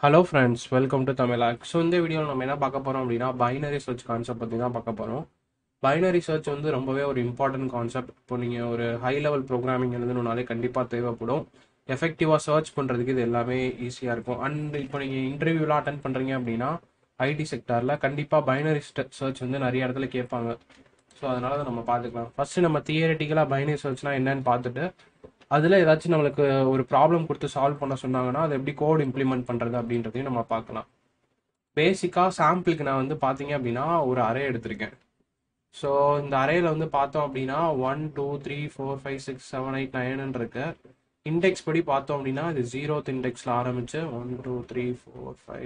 hello friends welcome to தமிழாக் so இந்த வீடியோவில் நம்ம என்ன பார்க்க போகிறோம் அப்படின்னா பைனரி சர்ச் கான்செப்ட் பற்றி தான் பார்க்க போகிறோம் பைனரி சர்ச் வந்து ரொம்பவே ஒரு இம்பார்ட்டன்ட் கான்செப்ட் இப்போ நீங்கள் ஒரு ஹை லெவல் ப்ரோக்ராமிங் எழுதணுனாலே கண்டிப்பாக தேவைப்படும் எஃபெக்டிவாக சர்ச் பண்ணுறதுக்கு இது எல்லாமே ஈஸியாக இருக்கும் அண்ட் இப்போ நீங்கள் இன்டர்வியூலாம் அட்டன் பண்ணுறீங்க அப்படின்னா ஐடி செக்டாரில் கண்டிப்பாக பைனரி சர்ச் வந்து நிறைய இடத்துல கேட்பாங்க ஸோ அதனால அதை நம்ம பார்த்துக்கலாம் ஃபஸ்ட்டு நம்ம தியரட்டிக்கலாக பைனரி சர்ச்னா என்னன்னு பார்த்துட்டு அதில் ஏதாச்சும் நம்மளுக்கு ஒரு ப்ராப்ளம் கொடுத்து சால்வ் பண்ண சொன்னாங்கன்னா அதை எப்படி கோட் இம்ப்ளிமெண்ட் பண்ணுறது அப்படின்றதையும் நம்ம பார்க்கலாம் பேசிக்காக சாம்பிளுக்கு நான் வந்து பார்த்தீங்க அப்படின்னா ஒரு அரே எடுத்திருக்கேன் ஸோ இந்த அரேல வந்து பார்த்தோம் அப்படின்னா one two three four five six seven eight nine இருக்கு இண்டெக்ஸ் படி பார்த்தோம் அப்படின்னா இது ஜீரோத் இண்டெக்ஸில் ஆரம்பிச்சு one two three four five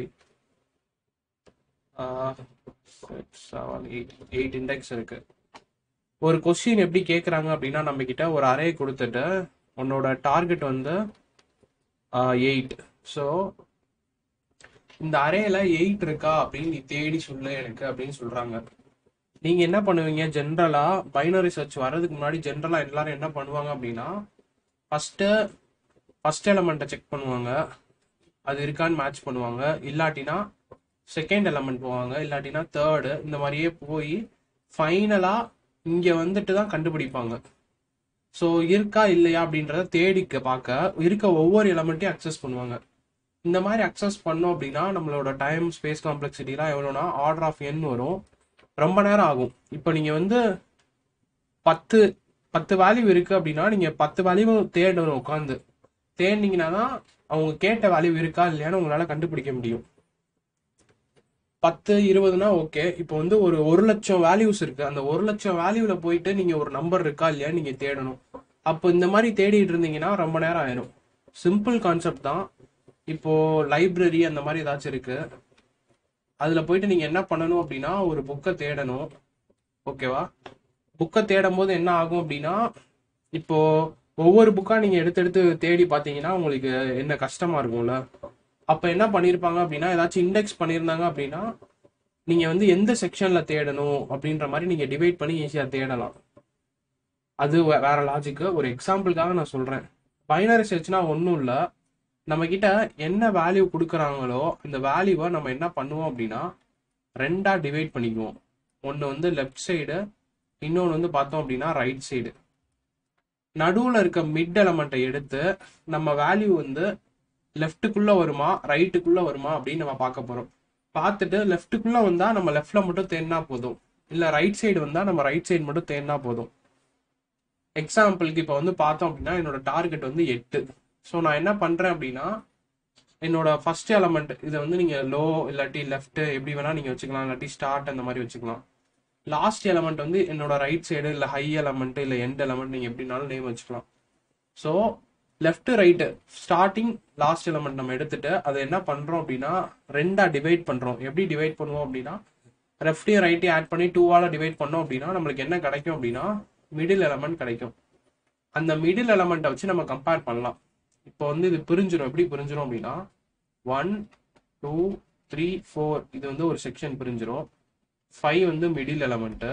six seven eight eight index இருக்கு ஒரு கொஸ்டின் எப்படி கேட்குறாங்க அப்படின்னா நம்ம கிட்ட ஒரு அரே கொடுத்துட்டு உன்னோட டார்கெட் வந்து எயிட் ஸோ இந்த அரேல எயிட் இருக்கா அப்படின்னு நீ தேடி சொல்லு எனக்கு அப்படின்னு சொல்றாங்க நீங்க என்ன பண்ணுவீங்க ஜென்ரலா பைனரி சர்ச் வர்றதுக்கு முன்னாடி ஜென்ரலா எல்லாரும் என்ன பண்ணுவாங்க அப்படின்னா ஃபர்ஸ்ட் ஃபர்ஸ்ட் எலமெண்ட்டை செக் பண்ணுவாங்க அது இருக்கான்னு மேட்ச் பண்ணுவாங்க இல்லாட்டினா செகண்ட் எலமெண்ட் போவாங்க இல்லாட்டினா தேர்டு இந்த மாதிரியே போய் ஃபைனலா இங்க வந்துட்டு தான் கண்டுபிடிப்பாங்க ஸோ இருக்கா இல்லையா அப்படின்றத தேடிக்க பார்க்க இருக்க ஒவ்வொரு எலமெண்ட்டையும் அக்சஸ் பண்ணுவாங்க இந்த மாதிரி அக்சஸ் பண்ணோம் அப்படின்னா நம்மளோட டைம் ஸ்பேஸ் காம்ப்ளெக்சிட்டிலாம் எவ்வளோனா ஆர்டர் ஆஃப் என் வரும் ரொம்ப நேரம் ஆகும் இப்போ நீங்கள் வந்து பத்து பத்து வேல்யூ இருக்கு அப்படின்னா நீங்கள் பத்து வேல்யூ தேடணும் உட்காந்து தேடினீங்கன்னா தான் அவங்க கேட்ட வேல்யூ இருக்கா இல்லையான்னு உங்களால் கண்டுபிடிக்க முடியும் பத்து இருபதுனா ஓகே இப்போ வந்து ஒரு ஒரு லட்சம் வேல்யூஸ் இருக்கு அந்த ஒரு லட்சம் வேல்யூல போயிட்டு நீங்க ஒரு நம்பர் இருக்கா இல்லையா நீங்க தேடணும் அப்போ இந்த மாதிரி தேடிட்டு இருந்தீங்கன்னா ரொம்ப நேரம் ஆயிரும் சிம்பிள் கான்செப்ட் தான் இப்போ லைப்ரரி அந்த மாதிரி ஏதாச்சும் இருக்கு அதுல போயிட்டு நீங்க என்ன பண்ணணும் அப்படின்னா ஒரு புக்கை தேடணும் ஓகேவா புக்கை தேடும் போது என்ன ஆகும் அப்படின்னா இப்போ ஒவ்வொரு புக்கா நீங்க எடுத்து எடுத்து தேடி பார்த்தீங்கன்னா உங்களுக்கு என்ன கஷ்டமா இருக்கும்ல அப்ப என்ன பண்ணிருப்பாங்க அப்படின்னா ஏதாச்சும் இண்டெக்ஸ் பண்ணியிருந்தாங்க அப்படின்னா நீங்க வந்து எந்த செக்ஷன்ல தேடணும் அப்படின்ற மாதிரி நீங்க டிவைட் பண்ணி ஈஸியா தேடலாம் அது வே- வேற லாஜிக்கு ஒரு எக்ஸாம்பிளுக்காக நான் சொல்றேன் பைனரி சர்ச்னா ஒன்றும் இல்லை நம்ம கிட்ட என்ன வேல்யூ கொடுக்குறாங்களோ அந்த வேல்யூவை நம்ம என்ன பண்ணுவோம் அப்படின்னா ரெண்டா டிவைட் பண்ணிக்குவோம் ஒன்று வந்து லெஃப்ட் சைடு இன்னொன்று வந்து பார்த்தோம் அப்படின்னா ரைட் சைடு நடுவில் இருக்க மிட் எலமெண்ட்டை எடுத்து நம்ம வேல்யூ வந்து லெஃப்ட்டுக்குள்ள வருமா ரைட்டுக்குள்ள வருமா அப்படின்னு நம்ம பார்க்க போறோம் பார்த்துட்டு லெஃப்ட்டுக்குள்ள வந்தா நம்ம லெஃப்ட்ல மட்டும் தேடினா போதும் இல்ல ரைட் சைடு வந்தா நம்ம ரைட் சைடு மட்டும் தேடினா போதும் எக்ஸாம்பிளுக்கு இப்போ வந்து பார்த்தோம் அப்படின்னா என்னோட டார்கெட் வந்து எட்டு ஸோ நான் என்ன பண்றேன் அப்படின்னா என்னோட ஃபர்ஸ்ட் எலமெண்ட் இதை வந்து நீங்க லோ இல்லாட்டி லெஃப்ட் எப்படி வேணா நீங்க வச்சுக்கலாம் இல்லாட்டி ஸ்டார்ட் அந்த மாதிரி வச்சுக்கலாம் லாஸ்ட் எலமெண்ட் வந்து என்னோட ரைட் சைடு இல்லை ஹை எலமெண்ட் இல்லை எண்ட் எலமெண்ட் நீங்க எப்படினாலும் நேம் வச்சுக்கலாம் so left right starting last element நம்ம எடுத்துட்டு அதை என்ன பண்றோம் அப்படின்னா ரெண்டா டிவைட் பண்றோம் எப்படி டிவைட் பண்ணுவோம் அப்படின்னா லெஃப்டையும் ரைட்டையும் ஆட் பண்ணி டூவால டிவைட் பண்ணோம் அப்படின்னா நம்மளுக்கு என்ன கிடைக்கும் அப்படின்னா மிடில் எலமெண்ட் கிடைக்கும் அந்த மிடில் எலமெண்ட்டை வச்சு நம்ம கம்பேர் பண்ணலாம் இப்போ வந்து இது பிரிஞ்சிடும் எப்படி பிரிஞ்சிடும் அப்படின்னா ஒன் டூ த்ரீ ஃபோர் இது வந்து ஒரு செக்ஷன் பிரிஞ்சிடும் ஃபைவ் வந்து மிடில் எலமெண்ட்டு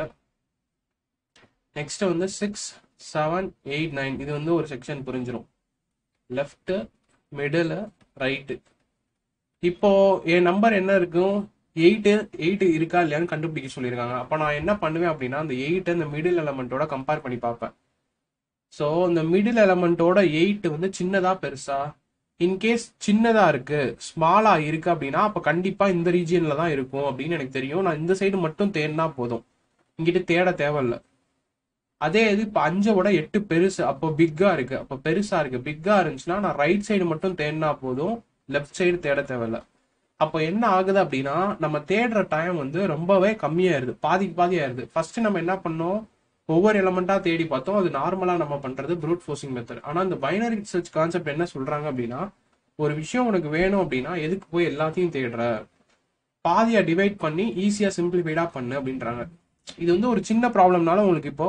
நெக்ஸ்ட் வந்து சிக்ஸ் செவன் எயிட் நைன் இது வந்து ஒரு செக்ஷன் பிரிஞ்சிடும் லெஃப்ட் மிடில் ரைட்டு இப்போ என் நம்பர் என்ன இருக்கும் எயிட்டு எயிட் இருக்கா இல்லையான்னு கண்டுபிடிக்க சொல்லியிருக்காங்க அப்போ நான் என்ன பண்ணுவேன் அப்படின்னா அந்த எயிட் இந்த மிடில் எலமெண்ட்டோட கம்பேர் பண்ணி பார்ப்பேன் ஸோ இந்த மிடில் எலமெண்ட்டோட எயிட் வந்து சின்னதா பெருசா இன்கேஸ் சின்னதா இருக்கு ஸ்மாலா இருக்கு அப்படின்னா அப்போ கண்டிப்பா இந்த ரீஜியன்ல தான் இருக்கும் அப்படின்னு எனக்கு தெரியும் நான் இந்த சைடு மட்டும் தேடினா போதும் இங்கிட்டு தேட தேவையில்ல அதே இது இப்போ அஞ்சை விட எட்டு பெருசு அப்போ பிக்கா இருக்கு அப்போ பெருசா இருக்கு பிக்கா இருந்துச்சுன்னா நான் ரைட் சைடு மட்டும் தேடினா போதும் லெஃப்ட் சைடு தேட தேவையில்ல அப்போ என்ன ஆகுது அப்படின்னா நம்ம தேடுற டைம் வந்து ரொம்பவே கம்மியாயிருது பாதிக்கு பாதி ஆயிருது ஃபர்ஸ்ட் நம்ம என்ன பண்ணோம் ஒவ்வொரு எலமெண்டா தேடி பார்த்தோம் அது நார்மலா நம்ம பண்றது ப்ரூட் ஃபோர்சிங் மெத்தட் ஆனா இந்த பைனரி சர்ச் கான்செப்ட் என்ன சொல்றாங்க அப்படின்னா ஒரு விஷயம் உனக்கு வேணும் அப்படின்னா எதுக்கு போய் எல்லாத்தையும் தேடுற பாதியா டிவைட் பண்ணி ஈஸியா சிம்பிளிஃபைடா பண்ணு அப்படின்றாங்க இது வந்து ஒரு சின்ன ப்ராப்ளம்னால உங்களுக்கு இப்போ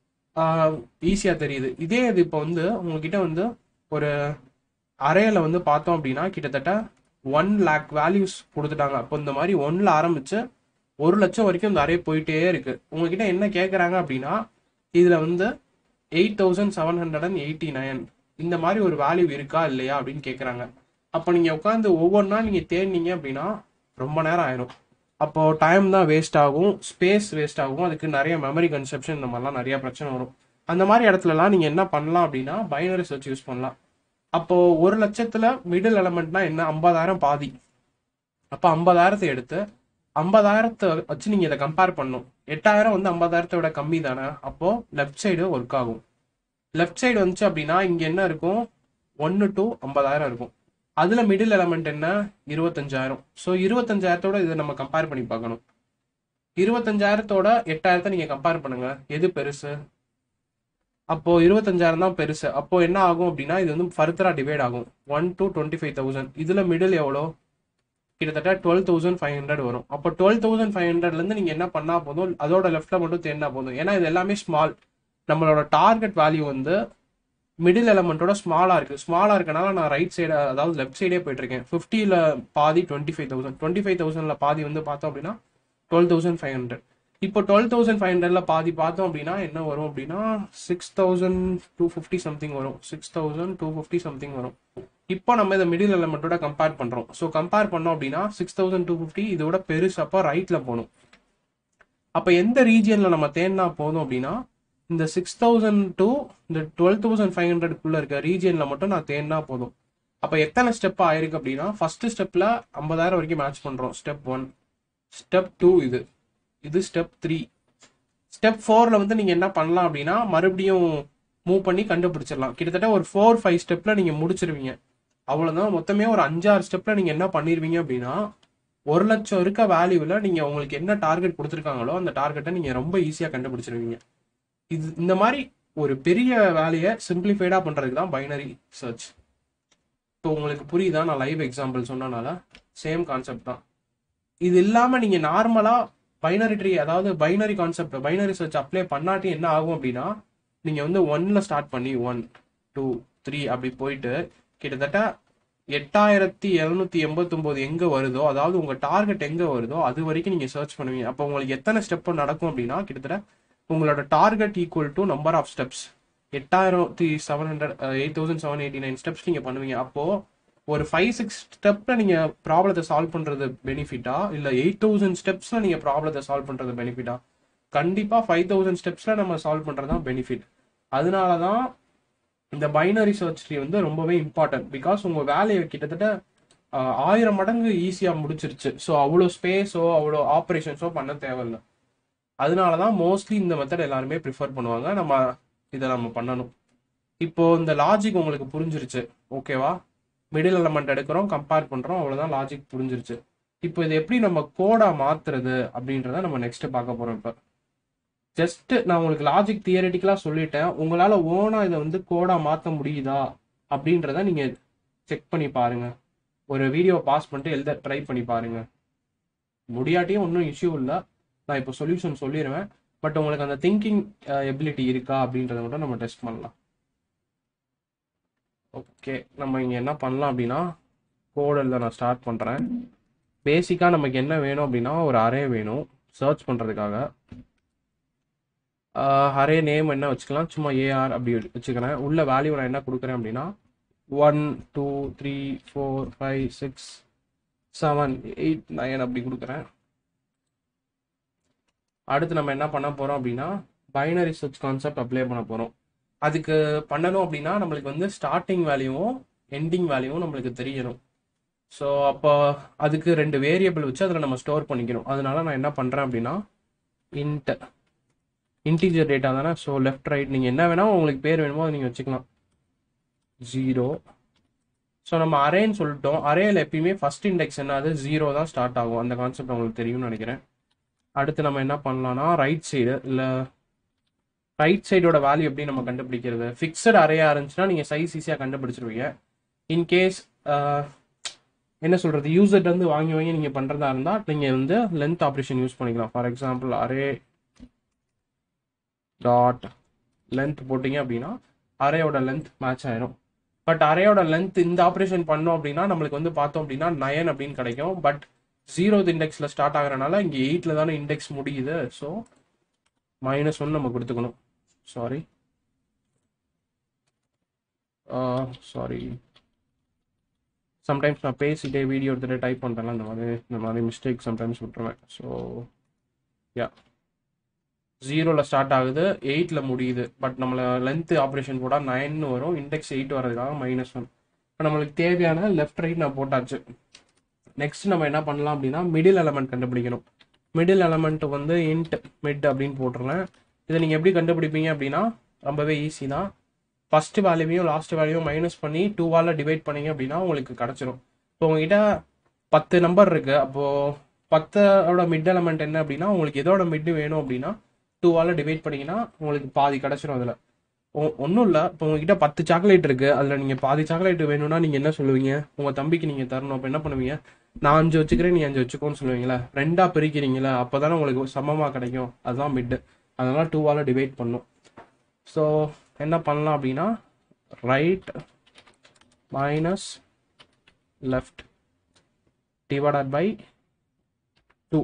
ஈஸியா தெரியுது இதே இது இப்போ வந்து உங்ககிட்ட வந்து ஒரு அரேல வந்து பார்த்தோம் அப்படின்னா கிட்டத்தட்ட ஒன் லேக் வேல்யூஸ் கொடுத்துட்டாங்க அப்போ இந்த மாதிரி ஒன்ல ஆரம்பிச்சு ஒரு லட்சம் வரைக்கும் இந்த அரே போயிட்டே இருக்கு உங்ககிட்ட என்ன கேட்குறாங்க அப்படின்னா இதுல வந்து eight thousand seven hundred and eighty nine இந்த மாதிரி ஒரு வேல்யூ இருக்கா இல்லையா அப்படின்னு கேட்குறாங்க அப்போ நீங்கள் உட்காந்து ஒவ்வொன்றா நீங்கள் தேடினீங்க அப்படின்னா ரொம்ப நேரம் ஆயிரும் அப்போ டைம் தான் வேஸ்ட் ஆகும் ஸ்பேஸ் வேஸ்ட் ஆகும் அதுக்கு நிறைய மெமரி கன்செப்ஷன் இந்த மாதிரிலாம் நிறைய பிரச்சனை வரும் அந்த மாதிரி இடத்துலலாம் நீங்கள் என்ன பண்ணலாம் அப்படின்னா பைனரி சர்ச் யூஸ் பண்ணலாம் அப்போ ஒரு லட்சத்துல மிடில் எலமெண்ட்னா என்ன ஐம்பதாயிரம் பாதி அப்போ ஐம்பதாயிரத்தை எடுத்து ஐம்பதாயிரத்தை வச்சு நீங்கள் இதை கம்பேர் பண்ணும் எட்டாயிரம் வந்து ஐம்பதாயிரத்தை விட கம்மி தானே அப்போ லெஃப்ட் சைடு ஒர்க் ஆகும் லெஃப்ட் சைடு வந்துச்சு அப்படின்னா இங்கே என்ன இருக்கும் ஒன்று டு ஐம்பதாயிரம் இருக்கும் அதில் மிடில் எலமெண்ட் என்ன இருபத்தஞ்சாயிரம் ஸோ இருபத்தஞ்சாயிரத்தோட இதை நம்ம கம்பேர் பண்ணி பார்க்கணும் இருபத்தஞ்சாயிரத்தோட எட்டாயிரத்தை நீங்கள் கம்பேர் பண்ணுங்க எது பெருசு அப்போ இருபத்தஞ்சாயிரம் தான் பெருசு அப்போ என்ன ஆகும் அப்படின்னா இது வந்து ஃபர்தரா டிவைட் ஆகும் one to twenty five thousand இதுல மிடில் எவ்வளோ கிட்டத்தட்ட டுவெல் தௌசண்ட் ஃபைவ் ஹண்ட்ரட் வரும் அப்போ டுவெல் தௌசண்ட் ஃபைவ் ஹண்ட்ரட்லேருந்து நீங்கள் என்ன பண்ணா போதும் அதோட லெஃப்ட்ல மட்டும் தேடினா போதும் ஏன்னா இது எல்லாமே ஸ்மால் நம்மளோட டார்கெட் வேல்யூ வந்து மிடில் எலமெண்ட்டோட ஸ்மாலாக இருக்குது ஸ்மாலாக இருக்கனால நான் ரைட் சைடு அதாவது லெஃப்ட் சைடே போயிட்டு இருக்கேன் ஃபிஃப்டியில் பாதி twenty five thousand twenty five தௌசண்டில் பாதி வந்து பார்த்தோம் அப்படின்னா டுவெல் தௌசண்ட் ஃபைவ் ஹண்ட்ரட் இப்போ டுவெல் தௌசண்ட் ஃபைவ் ஹண்ட்ரட்ல பாதி பார்த்தோம் அப்படின்னா என்ன வரும் அப்படின்னா six thousand two fifty something வரும் six thousand two fifty something வரும் இப்போ நம்ம இந்த மிடில் எலமெண்ட்டோட கம்பேர் பண்ணுறோம் ஸோ கம்பேர் பண்ணோம் அப்படின்னா சிக்ஸ் தௌசண்ட் டூ ஃபிஃப்டி இதோட பெருசு அப்போ ரைட்டில் போகணும் அப்போ எந்த ரீஜியனில் நம்ம தேடினா போதும் அப்படின்னா இந்த சிக்ஸ் தௌசண்ட் டு இந்த டுவெல் தௌசண்ட் ஃபைவ் ஹண்ட்ரட்குள்ளே இருக்க ரீஜியனில் மட்டும் நான் தேடினா போதும் அப்போ எத்தனை ஸ்டெப் ஆயிருக்கு அப்படின்னா ஃபர்ஸ்ட் ஸ்டெப்பில் ஐம்பதாயிரம் வரைக்கும் மேட்ச் பண்ணுறோம் ஸ்டெப் ஒன் ஸ்டெப் டூ இது இது ஸ்டெப் த்ரீ ஸ்டெப் ஃபோரில் வந்து நீங்கள் என்ன பண்ணலாம் அப்படின்னா மறுபடியும் மூவ் பண்ணி கண்டுபிடிச்சிடலாம் கிட்டத்தட்ட ஒரு ஃபோர் ஃபைவ் ஸ்டெப்பில் நீங்கள் முடிச்சிருவீங்க அவ்வளோதான் மொத்தமே ஒரு அஞ்சாறு ஸ்டெப்பில் நீங்கள் என்ன பண்ணிடுவீங்க அப்படின்னா ஒரு லட்சம் இருக்க வேல்யூவில் நீங்கள் உங்களுக்கு என்ன டார்கெட் கொடுத்துருக்காங்களோ அந்த டார்கெட்டை நீங்கள் ரொம்ப ஈஸியாக கண்டுபிடிச்சிருவீங்க இது இந்த மாதிரி ஒரு பெரிய வேலையை சிம்பிளிஃபைடாக பண்ணுறதுக்கு தான் பைனரி சர்ச் இப்போ உங்களுக்கு புரியுதா நான் லைவ் எக்ஸாம்பிள் சொன்னனால சேம் கான்செப்ட் தான் இது இல்லாமல் நீங்கள் நார்மலாக பைனரி ட்ரீ அதாவது binary concept binary search apply பண்ணாட்டி என்ன ஆகும் அப்படின்னா நீங்கள் வந்து ஒன்ல ஸ்டார்ட் பண்ணி ஒன் டூ த்ரீ அப்படி போயிட்டு கிட்டத்தட்ட எட்டாயிரத்தி எழுநூத்தி எண்பத்தொம்போது எங்க வருதோ அதாவது உங்க டார்கெட் எங்க வருதோ அது வரைக்கும் நீங்க சர்ச் பண்ணுவீங்க அப்போ உங்களுக்கு எத்தனை ஸ்டெப் நடக்கும் அப்படின்னா கிட்டத்தட்ட உங்களோட target equal to number of steps எட்டாயிரத்தி seven hundred eight thousand seven eighty nine steps நீங்க பண்ணுவீங்க அப்போ ஒரு ஃபைவ் சிக்ஸ் ஸ்டெப்ல நீங்க ப்ராப்ளத்தை சால்வ் பண்றது பெனிஃபிட்டா இல்ல எயிட் தௌசண்ட் ஸ்டெப்ஸ்ல நீங்க ப்ராப்ளத்தை சால்வ் பண்றது பெனிஃபிட்டா கண்டிப்பா ஃபைவ் தௌசண்ட் ஸ்டெப்ஸ்ல நம்ம சால்வ் பண்றது தான் பெனிஃபிட் அதனால தான் இந்த பைனரி சர்ச் ட்ரீ வந்து ரொம்பவே இம்பார்ட்டன்ட் பிகாஸ் உங்க வேலையை கிட்டத்தட்ட ஆஹ், ஆயிரம் மடங்கு ஈஸியா முடிச்சிருச்சு ஸோ அவ்வளோ ஸ்பேஸோ அவ்வளோ ஆப்ரேஷன்ஸோ பண்ண தேவையில்ல அதனால தான் மோஸ்ட்லி இந்த மெத்தட் எல்லாருமே ப்ரிஃபர் பண்ணுவாங்க நம்ம இதை நம்ம பண்ணணும் இப்போ இந்த லாஜிக் உங்களுக்கு புரிஞ்சிருச்சு ஓகேவா மிடில் எலமெண்ட் எடுக்கிறோம் கம்பேர் பண்றோம் அவ்வளவுதான் லாஜிக் புரிஞ்சிருச்சு இப்போ இது எப்படி நம்ம கோடா மாத்துறது அப்படின்றத நம்ம நெக்ஸ்ட் பார்க்க போறோம் இப்போ ஜஸ்ட் நான் உங்களுக்கு லாஜிக் தியரட்டிக்கலா சொல்லிட்டேன் உங்களால ஓனா இதை வந்து கோடா மாத்த முடியுதா அப்படின்றத நீங்க செக் பண்ணி பாருங்க ஒரு வீடியோ பாஸ் பண்ணிட்டு எழுத ட்ரை பண்ணி பாருங்க முடியாட்டியும் ஒன்றும் இஷ்யூ இல்லை நான் இப்போ சொல்யூஷன் சொல்லிடுவேன் பட் உங்களுக்கு அந்த திங்கிங் எபிலிட்டி இருக்கா அப்படின்றத மட்டும் நம்ம டெஸ்ட் பண்ணலாம் ஓகே நம்ம இங்கே என்ன பண்ணலாம் அப்படின்னா கோடில் நான் ஸ்டார்ட் பண்ணுறேன் பேசிக்காக நமக்கு என்ன வேணும் அப்படின்னா ஒரு அரே வேணும் சர்ச் பண்ணுறதுக்காக அரே நேம் என்ன வச்சுக்கலாம் சும்மா ஏஆர் அப்படி வச்சுக்கிறேன் உள்ள வேல்யூ நான் என்ன கொடுக்குறேன் அப்படின்னா one two three four five six seven eight nine அப்படி கொடுக்குறேன் அடுத்து நம்ம என்ன பண்ண போகிறோம் அப்படின்னா பைனரி சர்ச் கான்செப்ட் அப்ளை பண்ண போகிறோம் அதுக்கு பண்ணணும் அப்படின்னா நம்மளுக்கு வந்து ஸ்டார்டிங் வேல்யூவும் எண்டிங் வேல்யூவும் நம்மளுக்கு தெரியணும் ஸோ அப்போ அதுக்கு ரெண்டு வேரியபிள் வச்சு அதில் நம்ம ஸ்டோர் பண்ணிக்கணும் அதனால நான் என்ன பண்ணுறேன் அப்படின்னா இன்ட் இன்டீஜர் டேட்டா தானே ஸோ லெஃப்ட் ரைட் நீங்கள் என்ன வேணால் உங்களுக்கு பேர் வேணுமோ அதை நீங்கள் வச்சுக்கலாம் ஜீரோ ஸோ நம்ம அரேன்னு சொல்லிட்டோம் அரேல எப்பயுமே ஃபர்ஸ்ட் இண்டெக்ஸ் என்னது ஜீரோ தான் ஸ்டார்ட் ஆகும் அந்த கான்செப்ட் உங்களுக்கு தெரியும்னு நினைக்கிறேன் அடுத்து நம்ம என்ன பண்ணலாம்னா ரைட் சைடு இல்லை ரைட் சைடோட வேல்யூ எப்படி நம்ம கண்டுபிடிக்கிறது ஃபிக்ஸட் அரேயா இருந்துச்சுன்னா நீங்கள் சைஸ் ஈஸியாக கண்டுபிடிச்சிருவீங்க இன்கேஸ் என்ன சொல்கிறது யூசர்ட் வந்து வாங்கி வாங்கி நீங்கள் பண்ணுறதா இருந்தால் நீங்கள் வந்து லென்த் ஆப்ரேஷன் யூஸ் பண்ணிக்கலாம் for example array dot length போட்டிங்க அப்படின்னா அரேயோட லென்த் மேட்ச் ஆயிரும் பட் அரேயோட லென்த் இந்த ஆப்ரேஷன் பண்ணோம் அப்படின்னா நம்மளுக்கு வந்து பார்த்தோம் அப்படின்னா நயன் அப்படின்னு கிடைக்கும் பட் ஜீரோத் இண்டெக்ஸில் ஸ்டார்ட் ஆகுறனால இங்கே எயிட்டில் தானே இண்டெக்ஸ் முடியுது ஸோ மைனஸ் ஒன் நம்ம கொடுத்துக்கணும் சாரி சாரி சம்டைம்ஸ் நான் பேசிட்டே வீடியோ எடுத்துகிட்டு டைப் பண்ணுறேன்ல அந்த மாதிரி இந்த மாதிரி மிஸ்டேக் சம்டைம்ஸ் விட்டுருவேன் ஸோ யா ஜீரோவில் ஸ்டார்ட் ஆகுது எயிட்டில் முடியுது பட் நம்மளை லென்த் ஆப்ரேஷன் போட்டால் நைன்னு வரும் இண்டெக்ஸ் எயிட் வரதுக்காக மைனஸ் ஒன் இப்போ நம்மளுக்கு தேவையான லெஃப்ட் ரைட் நான் போட்டாச்சு நெக்ஸ்ட் நம்ம என்ன பண்ணலாம் அப்படின்னா மிடில் எலமெண்ட் கண்டுபிடிக்கணும் மிடில் எலமெண்ட் வந்து இன்ட் மிட் அப்படின்னு போட்டுருவேன் இதை நீங்கள் எப்படி கண்டுபிடிப்பீங்க அப்படின்னா ரொம்பவே ஈஸி தான் ஃபர்ஸ்ட் வேல்யூவையும் லாஸ்ட் வேல்யூவும் மைனஸ் பண்ணி டூவால் டிவைட் பண்ணீங்க அப்படின்னா உங்களுக்கு கிடச்சிரும் இப்போ உங்ககிட்ட பத்து நம்பர் இருக்கு அப்போது பத்தோட மிட் எலமெண்ட் என்ன அப்படின்னா உங்களுக்கு எதோட மிட் வேணும் அப்படின்னா டூவால் டிவைட் பண்ணீங்கன்னா உங்களுக்கு பாதி கிடச்சிரும் அதில் ஒன்றும் இல்லை இப்போ உங்ககிட்ட பத்து சாக்லேட் இருக்குது அதில் நீங்கள் பாதி சாக்லேட் வேணும்னா நீங்கள் என்ன சொல்லுவீங்க உங்கள் தம்பிக்கு நீங்கள் தரணும் அப்போ என்ன பண்ணுவீங்க நான் அஞ்சு வச்சுக்கிறேன் நீ அஞ்சு வச்சுக்கோன்னு சொல்லுவீங்களா ரெண்டா பிரிக்கிறீங்களா அப்போ தானே உங்களுக்கு சமமாக கிடைக்கும் அதுதான் மிட்டு அதனால டூவால் டிவைட் பண்ணும் ஸோ என்ன பண்ணலாம் அப்படின்னா right minus left divided by two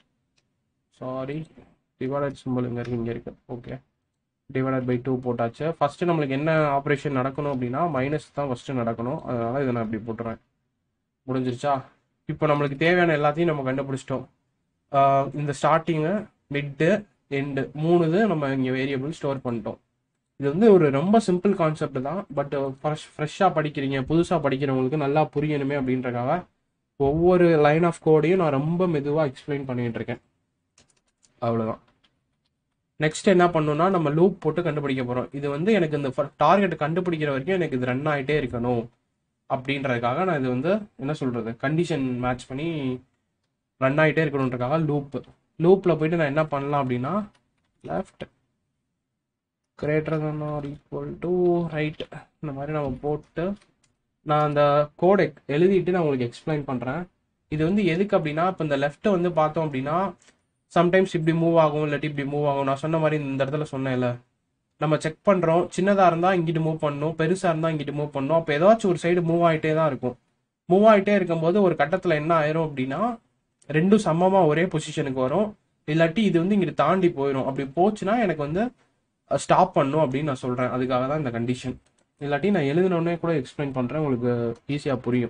sorry divided simple இங்கே இருக்கு இங்கே இருக்கு ஓகே டிவைடட் பை டூ போட்டாச்சு ஃபஸ்ட்டு நம்மளுக்கு என்ன ஆப்ரேஷன் நடக்கணும் அப்படின்னா மைனஸ் தான் ஃபஸ்ட்டு நடக்கணும் அதனால இதை நான் இப்படி போட்டுறேன் முடிஞ்சிருச்சா இப்போ நம்மளுக்கு தேவையான எல்லாத்தையும் நம்ம கண்டுபிடிச்சிட்டோம் ஆஹ் இந்த ஸ்டார்டிங்கு மிட்டு எண்டு மூணு இது நம்ம இங்கே வேரியபிள் ஸ்டோர் பண்ணிட்டோம் இது வந்து ஒரு ரொம்ப சிம்பிள் கான்செப்ட் தான் பட் ஃப்ரெஷ் ஃப்ரெஷ்ஷாக படிக்கிறீங்க புதுசாக படிக்கிறவங்களுக்கு நல்லா புரியணுமே அப்படின்றக்காக ஒவ்வொரு லைன் ஆஃப் கோடையும் நான் ரொம்ப மெதுவாக எக்ஸ்பிளைன் பண்ணிட்டு இருக்கேன் அவ்வளோதான் நெக்ஸ்ட் என்ன பண்ணணும்னா நம்ம லூப் போட்டு கண்டுபிடிக்க போகிறோம் இது வந்து எனக்கு இந்த டார்கெட் கண்டுபிடிக்கிற வரைக்கும் எனக்கு இது ரன் ஆகிட்டே இருக்கணும் அப்படின்றதுக்காக நான் இது வந்து என்ன சொல்கிறது கண்டிஷன் மேட்ச் பண்ணி ரன் ஆகிட்டே இருக்கணுன்றக்காக லூப் லூப்பில் போயிட்டு நான் என்ன பண்ணலாம் அப்படின்னா left greater than or equal to right இந்த மாதிரி நம்ம போட்டு நான் அந்த கோடை எழுதிட்டு நான் உங்களுக்கு எக்ஸ்பிளைன் பண்ணுறேன் இது வந்து எதுக்கு அப்படின்னா இப்போ இந்த லெஃப்ட்டை வந்து பார்த்தோம் அப்படின்னா சம்டைம்ஸ் இப்படி மூவ் ஆகும் இல்லாட்டி இப்படி மூவ் ஆகும் நான் சொன்ன மாதிரி இந்த இடத்துல சொன்னேன்ல நம்ம செக் பண்ணுறோம் சின்னதாக இருந்தால் இங்கிட்டு மூவ் பண்ணணும் பெருசாக இருந்தால் இங்கிட்டு மூவ் பண்ணணும் அப்போ ஏதாச்சும் ஒரு சைடு மூவ் ஆகிட்டே தான் இருக்கும் மூவ் ஆகிட்டே இருக்கும்போது ஒரு கட்டத்தில் என்ன ஆயிரும் அப்படின்னா ரெண்டும் சமமாக ஒரே பொசிஷனுக்கு வரும் இல்லாட்டி இது வந்து இங்கிட்டு தாண்டி போயிடும் அப்படி போச்சுன்னா எனக்கு வந்து ஸ்டாப் பண்ணும் அப்படின்னு நான் சொல்கிறேன் அதுக்காக தான் இந்த கண்டிஷன் இல்லாட்டி நான் எழுதினோடனே கூட எக்ஸ்பிளைன் பண்ணுறேன் உங்களுக்கு ஈஸியாக புரியும்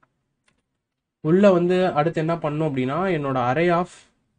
உள்ளே வந்து அடுத்து என்ன பண்ணும் அப்படின்னா என்னோட அரே ஆஃப்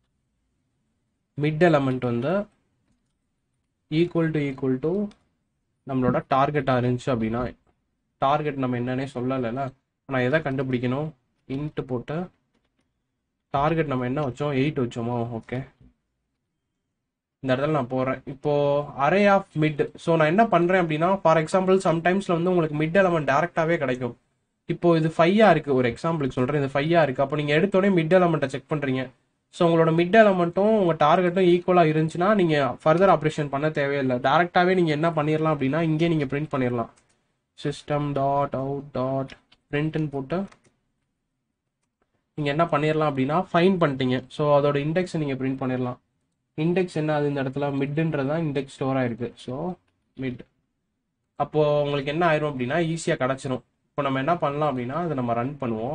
மிட் எலமெண்ட் வந்து ஈக்குவல் டு ஈக்குவல் டு நம்மளோட டார்கெட்டாக இருந்துச்சு அப்படின்னா டார்கெட் நம்ம என்னன்னே சொல்லலைல்ல நான் எதை கண்டுபிடிக்கணும் இன்ட்டு போட்டு டார்கெட் நம்ம என்ன வச்சோம் எயிட் வச்சோமோ ஓகே இந்த இடத்துல நான் போடுறேன் இப்போ அரே ஆஃப் மிட் ஸோ நான் என்ன பண்ணுறேன் அப்படின்னா ஃபார் எக்ஸாம்பிள் சம்டைம்ஸில் வந்து உங்களுக்கு மிட் எலமெண்ட் டேரெக்டாகவே கிடைக்கும் இப்போ இது ஃபையா இருக்கு ஒரு எக்ஸாம்பிளுக்கு சொல்கிறேன் இது ஃபையா இருக்கு அப்போ நீங்கள் எடுத்தோடனே மிட் எலமெண்ட்டை செக் பண்ணுறீங்க ஸோ உங்களோட மிட் எலமெண்ட்டும் உங்கள் டார்கெட்டும் ஈக்குவலாக இருந்துச்சுன்னா நீங்கள் ஃபர்தர் ஆப்ரேஷன் பண்ண தேவையில்லை டேரெக்டாகவே நீங்கள் என்ன பண்ணிடலாம் அப்படின்னா இங்கே நீங்கள் பிரிண்ட் பண்ணிடலாம் சிஸ்டம் டாட் அவுட் டாட் பிரிண்ட்னு போட்டு நீங்கள் என்ன பண்ணிடலாம் அப்படின்னா ஃபைன் பண்ணிட்டீங்க ஸோ அதோட இண்டெக்ஸை நீங்கள் பிரிண்ட் பண்ணிடலாம் இண்டெக்ஸ் என்ன அது இந்த இடத்துல மிட்ன்றது தான் இண்டெக்ஸ் ஸ்டோர் ஆயிருக்கு ஸோ மிட் அப்போது உங்களுக்கு என்ன ஆயிரும் அப்படின்னா ஈஸியாக கிடச்சிரும் இப்போ நம்ம என்ன பண்ணலாம் அப்படின்னா அதை நம்ம ரன் பண்ணுவோம்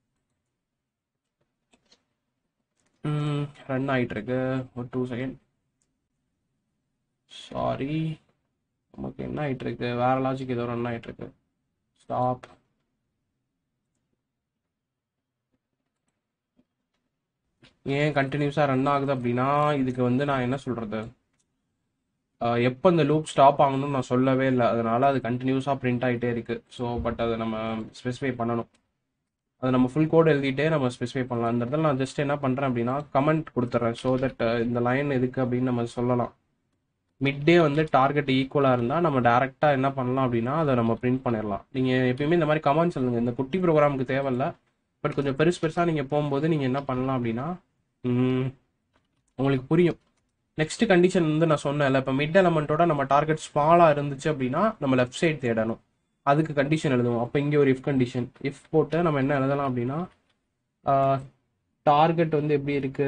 ரன் ஆகிட்டு இருக்கு ஒரு டூ செகண்ட் சாரி நமக்கு என்ன ஆகிட்டு இருக்கு வேற லாஜிக் ஏதோ ரன் ஆகிட்டு இருக்கு ஸ்டாப் ஏன் கண்டினியூஸாக ரன் ஆகுது அப்படின்னா இதுக்கு வந்து நான் என்ன சொல்கிறது எப்போ இந்த லூப் ஸ்டாப் ஆகணும்னு நான் சொல்லவே இல்லை அதனால அது கண்டினியூஸாக பிரிண்ட் ஆகிட்டே இருக்குது ஸோ பட் அதை நம்ம ஸ்பெசிஃபை பண்ணணும் அதை நம்ம ஃபுல் கோட் எழுதிட்டே நம்ம ஸ்பெசிஃபை பண்ணலாம் அந்த இடத்துல நான் ஜஸ்ட் என்ன பண்ணுறேன் அப்படின்னா கமெண்ட் கொடுத்துட்றேன் ஸோ தட் இந்த லைன் எதுக்கு அப்படின்னு நம்ம சொல்லலாம் மிட்டே வந்து டார்கெட் ஈக்குவலாக இருந்தால் நம்ம டேரெக்டாக என்ன பண்ணலாம் அப்படின்னா அதை நம்ம பிரிண்ட் பண்ணிடலாம் நீங்கள் எப்பயுமே இந்த மாதிரி கமெண்ட் சொல்லுங்க இந்த குட்டி ப்ரோக்ராமுக்கு தேவையில்ல பட் கொஞ்சம் பெருசு பெருசாக நீங்கள் போகும்போது நீங்கள் என்ன பண்ணலாம் அப்படின்னா ம், உங்களுக்கு புரியும் நெக்ஸ்ட் கண்டிஷன் வந்து நான் சொன்னேன்ல இப்போ மிட் எலமெண்ட்டோட நம்ம டார்கெட் ஸ்மாலாக இருந்துச்சு அப்படின்னா நம்ம லெஃப்ட் சைடு தேடணும் அதுக்கு கண்டிஷன் எழுதுவோம் அப்போ இங்கே ஒரு இஃப் கண்டிஷன் இஃப் போட்டு நம்ம என்ன எழுதலாம் அப்படின்னா டார்கெட் வந்து எப்படி இருக்கு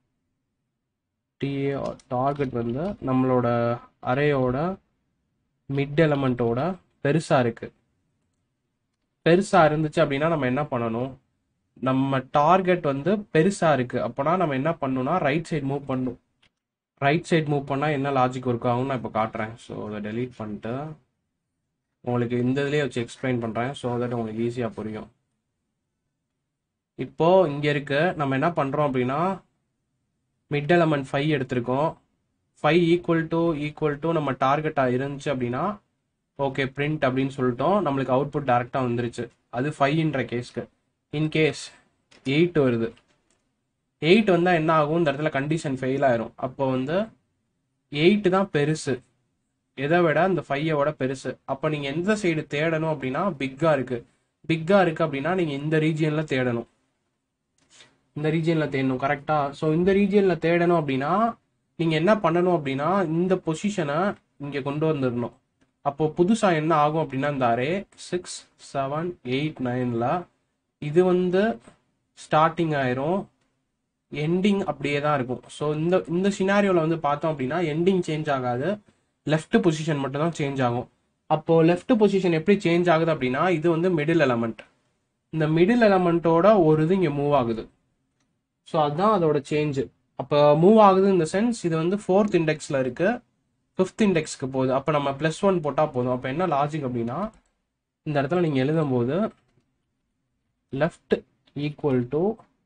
டிஏ டார்கெட் வந்து நம்மளோட அரேயோட மிட் எலமெண்ட்டோட பெருசாக இருக்கு பெருசாக இருந்துச்சு அப்படின்னா நம்ம என்ன பண்ணணும் நம்ம டார்கெட் வந்து பெருசாக இருக்குது அப்போனா நம்ம என்ன பண்ணணும்னா ரைட் சைடு மூவ் பண்ணணும் ரைட் சைடு மூவ் பண்ணால் என்ன லாஜிக் ஒர்க் ஆகும்னு நான் இப்போ காட்டுறேன் ஸோ அதை டெலீட் பண்ணிட்டு உங்களுக்கு இந்த இதுலேயே வச்சு எக்ஸ்பிளைன் பண்ணுறேன் ஸோ தட் உங்களுக்கு ஈஸியாக புரியும் இப்போ இங்க இருக்கு நம்ம என்ன பண்றோம் அப்படின்னா மிட் எலமெண்ட் ஃபைவ் எடுத்திருக்கோம் five equal to equal to நம்ம டார்கெட்டாக இருந்துச்சு அப்படின்னா ஓகே பிரிண்ட் அப்படின்னு சொல்லிட்டோம் நம்மளுக்கு அவுட்புட் டேரெக்டாக வந்துருச்சு அது ஃபைவ்ன்ற கேஸ்க்கு இன்கேஸ் எயிட் வருது எயிட் வந்தால் என்ன ஆகும் இந்த இடத்துல கண்டிஷன் ஃபெயில் ஆயிரும் அப்போ வந்து எயிட் தான் பெருசு எதை விட இந்த ஃபைவோட பெருசு அப்போ நீங்கள் எந்த சைடு தேடணும் அப்படின்னா பிக்காக இருக்கு பிக்காக இருக்கு அப்படின்னா நீங்கள் இந்த ரீஜியனில் தேடணும் இந்த ரீஜியனில் தேடணும் கரெக்டாக ஸோ இந்த ரீஜியனில் தேடணும் அப்படின்னா நீங்கள் என்ன பண்ணணும் அப்படின்னா இந்த பொசிஷனை இங்கே கொண்டு வந்துடணும் அப்போ புதுசாக என்ன ஆகும் அப்படின்னா இந்த அரே சிக்ஸ் செவன் எயிட் நைனில் இது வந்து ஸ்டார்டிங் ஆயிரும் எண்டிங் அப்படியே தான் இருக்கும் ஸோ இந்த இந்த சினாரியோவில் வந்து பார்த்தோம் அப்படின்னா எண்டிங் சேஞ்ச் ஆகாது லெஃப்ட் பொசிஷன் மட்டும் தான் சேஞ்ச் ஆகும் அப்போ லெஃப்ட் பொசிஷன் எப்படி சேஞ்ச் ஆகுது அப்படின்னா இது வந்து மிடில் எலமெண்ட் இந்த மிடில் எலமெண்ட்டோட ஒரு இது இங்கே மூவ் ஆகுது ஸோ அதுதான் அதோட சேஞ்சு அப்போ மூவ் ஆகுது இந்த சென்ஸ் இது வந்து ஃபோர்த் இண்டெக்ஸில் இருக்கு ஃபிஃப்த் இண்டெக்ஸ்க்கு போகுது அப்போ நம்ம ப்ளஸ் ஒன் போட்டால் போதும் அப்போ என்ன லாஜிக் அப்படின்னா இந்த இடத்துல நீங்கள் எழுதும்போது left equal to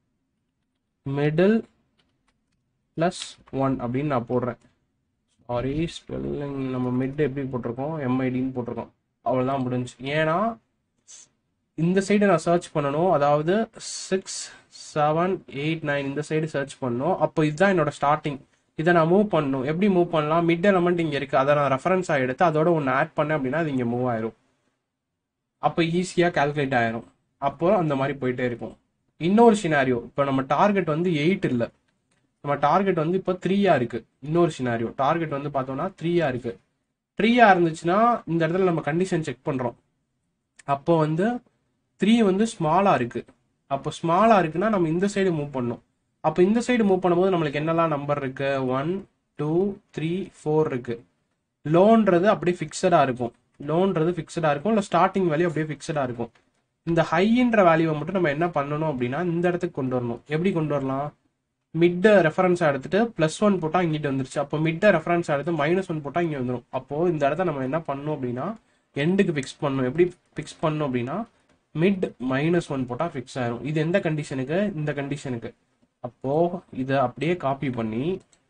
middle plus one அப்படின்னு நான் போடுறேன் சாரி ஸ்பெல்லிங் நம்ம மிட் எப்படி போட்டிருக்கோம் எம்ஐடின்னு போட்டிருக்கோம் அவ்வளோதான் முடிஞ்சு ஏன்னா இந்த சைடு நான் சர்ச் பண்ணணும் அதாவது சிக்ஸ் செவன் எயிட் நைன் இந்த சைடு சர்ச் பண்ணணும் அப்போ இதுதான் என்னோட ஸ்டார்டிங் இதை நான் மூவ் பண்ணணும் எப்படி மூவ் பண்ணலாம் மிட் எலமெண்ட் இங்கே இருக்குது அதை நான் ரெஃபரன்ஸாக எடுத்து அதோட ஒன்று ஆட் பண்ணேன் அப்படின்னா அது இங்கே மூவ் ஆயிரும் அப்போ ஈஸியாக கால்குலேட் ஆயிரும் அப்போ அந்த மாதிரி போயிட்டே இருக்கும் இன்னொரு சினாரியோ இப்போ நம்ம டார்கெட் வந்து எயிட் இல்லை நம்ம டார்கெட் வந்து இப்போ த்ரீயா இருக்கு இன்னொரு சினாரியோ டார்கெட் வந்து பார்த்தோம்னா த்ரீயா இருக்கு த்ரீயா இருந்துச்சுன்னா இந்த இடத்துல நம்ம கண்டிஷன் செக் பண்றோம் அப்போ வந்து த்ரீ வந்து ஸ்மாலா இருக்கு அப்போ ஸ்மாலா இருக்குன்னா நம்ம இந்த சைடு மூவ் பண்ணணும் அப்போ இந்த சைடு மூவ் பண்ணும்போது நம்மளுக்கு என்னெல்லாம் நம்பர் இருக்கு ஒன் டூ த்ரீ ஃபோர் இருக்கு லோன்றது அப்படியே ஃபிக்ஸடா இருக்கும் லோன்றது ஃபிக்ஸடா இருக்கும் இல்லை ஸ்டார்டிங் வேல்யூ அப்படியே ஃபிக்ஸடா இருக்கும் இந்த ஹைன்ற வேல்யூவை மட்டும் நம்ம என்ன பண்ணணும் அப்படின்னா இந்த இடத்துக்கு கொண்டு வரணும் எப்படி கொண்டு வரலாம் மிட்ட ரெஃபரன்ஸாக எடுத்துட்டு ப்ளஸ் ஒன் போட்டால் இங்கிட்டு வந்துருச்சு அப்போ மிட்ட ரெஃபரன்ஸாக எடுத்து மைனஸ் ஒன் போட்டால் இங்கே வந்துடும் அப்போ இந்த இடத்த நம்ம என்ன பண்ணணும் அப்படின்னா எண்டுக்கு ஃபிக்ஸ் பண்ணணும் எப்படி ஃபிக்ஸ் பண்ணணும் அப்படின்னா மிட் மைனஸ் ஒன் போட்டால் ஃபிக்ஸ் ஆயிரும் இது எந்த கண்டிஷனுக்கு இந்த கண்டிஷனுக்கு அப்போ இதை அப்படியே காப்பி பண்ணி